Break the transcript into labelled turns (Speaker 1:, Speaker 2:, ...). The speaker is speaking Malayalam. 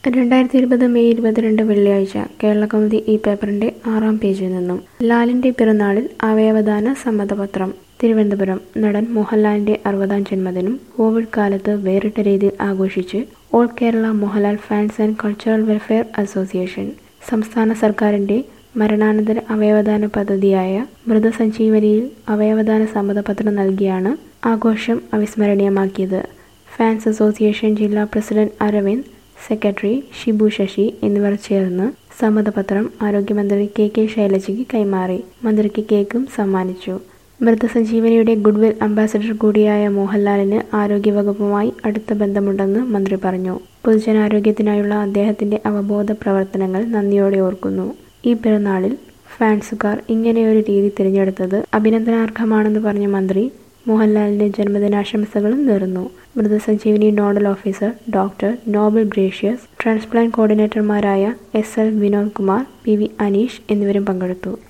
Speaker 1: രണ്ടായിരത്തി ഇരുപത് മെയ് ഇരുപത്തിരണ്ട് വെള്ളിയാഴ്ച കേരളകൗമുദി ഈ പേപ്പറിന്റെ ആറാം പേജിൽ നിന്നും ലാലിന്റെ പിറന്നാളിൽ അവയവദാന സമ്മതപത്രം തിരുവനന്തപുരം നടൻ മോഹൻലാലിന്റെ അറുപതാം ജന്മദിനം കോവിഡ് കാലത്ത് വേറിട്ട രീതിയിൽ ആഘോഷിച്ച് all Kerala Mohanlal fans and cultural welfare association സംസ്ഥാന സർക്കാരിന്റെ മരണാനന്തര അവയവദാന പദ്ധതിയായ മൃതസഞ്ജീവനിയിൽ അവയവദാന സമ്മതപത്രം നൽകിയാണ് ആഘോഷം അവിസ്മരണീയമാക്കിയത് ഫാൻസ് അസോസിയേഷൻ ജില്ലാ പ്രസിഡന്റ് അരവിന്ദ് സെക്രട്ടറി ഷിബു ശശി എന്നിവർ ചേർന്ന് സമ്മതപത്രം ആരോഗ്യമന്ത്രി കെ കെ ശൈലജയ്ക്ക് കൈമാറി മന്ത്രിക്ക് കേക്കും സമ്മാനിച്ചു മൃതസഞ്ജീവനിയുടെ ഗുഡ്വിൽ അംബാസഡർ കൂടിയായ മോഹൻലാലിന് ആരോഗ്യവകുപ്പുമായി അടുത്ത ബന്ധമുണ്ടെന്ന് മന്ത്രി പറഞ്ഞു പൊതുജനാരോഗ്യത്തിനായുള്ള അദ്ദേഹത്തിന്റെ അവബോധ പ്രവർത്തനങ്ങൾ നന്ദിയോടെ ഓർക്കുന്നു ഈ പിറന്നാളിൽ ഫാൻസുകാർ ഇങ്ങനെയൊരു രീതി തിരഞ്ഞെടുത്തത് അഭിനന്ദനാർഹമാണെന്ന് പറഞ്ഞ മന്ത്രി മോഹൻലാലിന്റെ ജന്മദിനാശംസകളും നേർന്നു മൃതസഞ്ജീവനി nodal officer doctor Noble Gracious transplant കോർഡിനേറ്റർമാരായ S L Vinod Kumar P V Aneesh എന്നിവരും പങ്കെടുത്തു